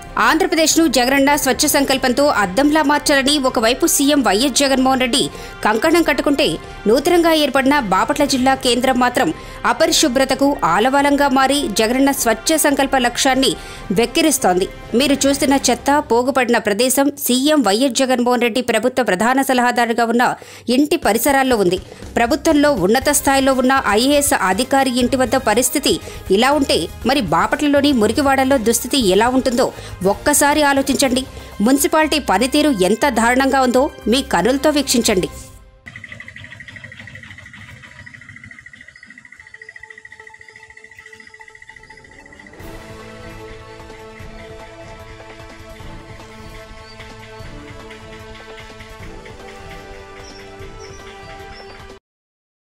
ఆంధ్రప్రదేశ్ను జగనన్న స్వచ్ఛ సంకల్పంతో అద్దంలా మార్చాలని ఒకవైపు సీఎం వైఎస్ జగన్మోహన్ రెడ్డి కంకణం కట్టుకుంటే నూతనంగా ఏర్పడిన బాపట్ల జిల్లా కేంద్రం మాత్రం అపరిశుభ్రతకు ఆలవాలంగా మారి జగనన్న స్వచ్ఛ సంకల్ప లక్ష్యాన్ని వెక్కిరిస్తోంది మీరు చూస్తున్న చెత్త పోగుపడిన ప్రదేశం సీఎం వైఎస్ జగన్మోహన్ రెడ్డి ప్రభుత్వ ప్రధాన సలహాదారుగా ఉన్న ఇంటి పరిసరాల్లో ఉంది ప్రభుత్వంలో ఉన్నత స్థాయిలో ఉన్న ఐఏఎస్ అధికారి ఇంటి వద్ద పరిస్థితి ఇలా ఉంటే మరి బాపట్లలోని మురికివాడల్లో దుస్థితి ఎలా ఉంటుందో ఒక్కసారి ఆలోచించండి మున్సిపాలిటీ పనితీరు ఎంత దారుణంగా ఉందో మీ కనులతో వీక్షించండి